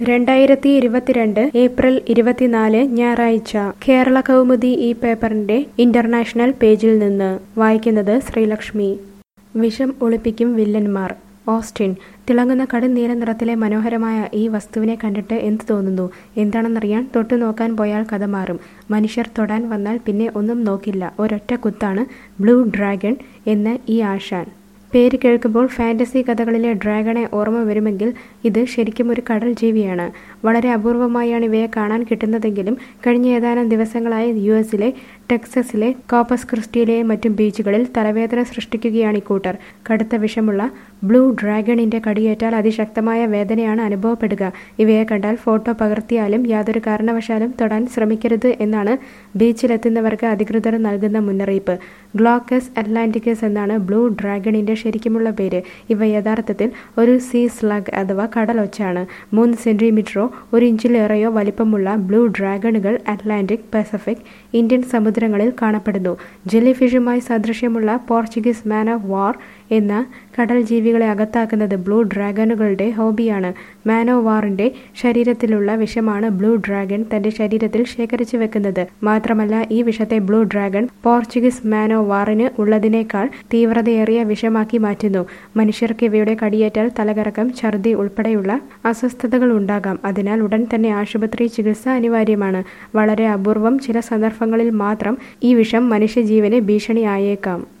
രണ്ടായിരത്തി ഇരുപത്തിരണ്ട് ഏപ്രിൽ ഇരുപത്തിനാല് ഞായറാഴ്ച കേരള കൗമുദി ഈ പേപ്പറിന്റെ ഇന്റർനാഷണൽ പേജിൽ നിന്ന് വായിക്കുന്നത് ശ്രീലക്ഷ്മി വിഷം ഒളിപ്പിക്കും വില്ലന്മാർ ഓസ്റ്റിൻ തിളങ്ങുന്ന കടും നീല നിറത്തിലെ മനോഹരമായ ഈ വസ്തുവിനെ കണ്ടിട്ട് എന്ത് തോന്നുന്നു എന്താണെന്നറിയാൻ തൊട്ടു നോക്കാൻ പോയാൽ കഥ മാറും മനുഷ്യർ തൊടാൻ വന്നാൽ പിന്നെ ഒന്നും നോക്കില്ല ഒരൊറ്റ കുത്താണ് ബ്ലൂ ഡ്രാഗൺ എന്ന് ഈ ആശാൻ പേര് കേൾക്കുമ്പോൾ ഫാന്റസി കഥകളിലെ ഡ്രാഗണെ ഓർമ്മ വരുമെങ്കിൽ ഇത് ശരിക്കും ഒരു കടൽ ജീവിയാണ് വളരെ അപൂർവമായാണ് ഇവയെ കാണാൻ കിട്ടുന്നതെങ്കിലും കഴിഞ്ഞ ഏതാനും ദിവസങ്ങളായി യു എസിലെ ടെക്സസിലെ കോപ്പസ് ക്രിസ്റ്റിയിലെ മറ്റും ബീച്ചുകളിൽ തലവേദന സൃഷ്ടിക്കുകയാണ് ഇക്കൂട്ടർ കടുത്ത വിഷമുള്ള ബ്ലൂ ഡ്രാഗണിന്റെ കടിയേറ്റാൽ അതിശക്തമായ വേദനയാണ് അനുഭവപ്പെടുക ഇവയെ കണ്ടാൽ ഫോട്ടോ പകർത്തിയാലും യാതൊരു കാരണവശാലും തൊടാൻ ശ്രമിക്കരുത് എന്നാണ് ബീച്ചിലെത്തുന്നവർക്ക് അധികൃതർ നൽകുന്ന മുന്നറിയിപ്പ് ഗ്ലോക്കസ് അറ്റ്ലാന്റിക്കസ് എന്നാണ് ബ്ലൂ ഡ്രാഗണിന്റെ ശരിക്കുമുള്ള പേര് ഇവ യഥാർത്ഥത്തിൽ ഒരു സീ സ്ലഗ് അഥവാ കടലൊച്ചാണ് മൂന്ന് സെന്റിമീറ്ററോ ഒരു ഇഞ്ചിലേറെയോ വലിപ്പമുള്ള ബ്ലൂ ഡ്രാഗണുകൾ അറ്റ്ലാന്റിക് പസഫിക് ഇന്ത്യൻ സമുദ്രങ്ങളിൽ കാണപ്പെടുന്നു ജെല്ലി ഫിഷുമായി സദൃശ്യമുള്ള പോർച്ചുഗീസ് മാൻ ഓഫ് വാർ എന്ന കടൽ ജീവികളെ അകത്താക്കുന്നത് ബ്ലൂ ഡ്രാഗണുകളുടെ ഹോബിയാണ് മാൻ ഓഫ് വാറിന്റെ ശരീരത്തിലുള്ള വിഷമാണ് ബ്ലൂ ഡ്രാഗൺ തന്റെ ശരീരത്തിൽ ശേഖരിച്ചു വെക്കുന്നത് മാത്രമല്ല ഈ വിഷത്തെ blue dragon Portuguese man of വാറിന് ഉള്ളതിനേക്കാൾ തീവ്രതയേറിയ വിഷമാക്കി മാറ്റുന്നു മനുഷ്യർക്ക് ഇവയുടെ കടിയേറ്റാൽ തലകറക്കം ഛർദി ഉൾപ്പെടെയുള്ള അസ്വസ്ഥതകൾ ഉണ്ടാകാം അതിനാൽ ഉടൻ തന്നെ ആശുപത്രി ചികിത്സ അനിവാര്യമാണ് വളരെ അപൂർവം ചില സന്ദർഭങ്ങളിൽ മാത്രം ഈ വിഷം മനുഷ്യജീവന് ഭീഷണിയായേക്കാം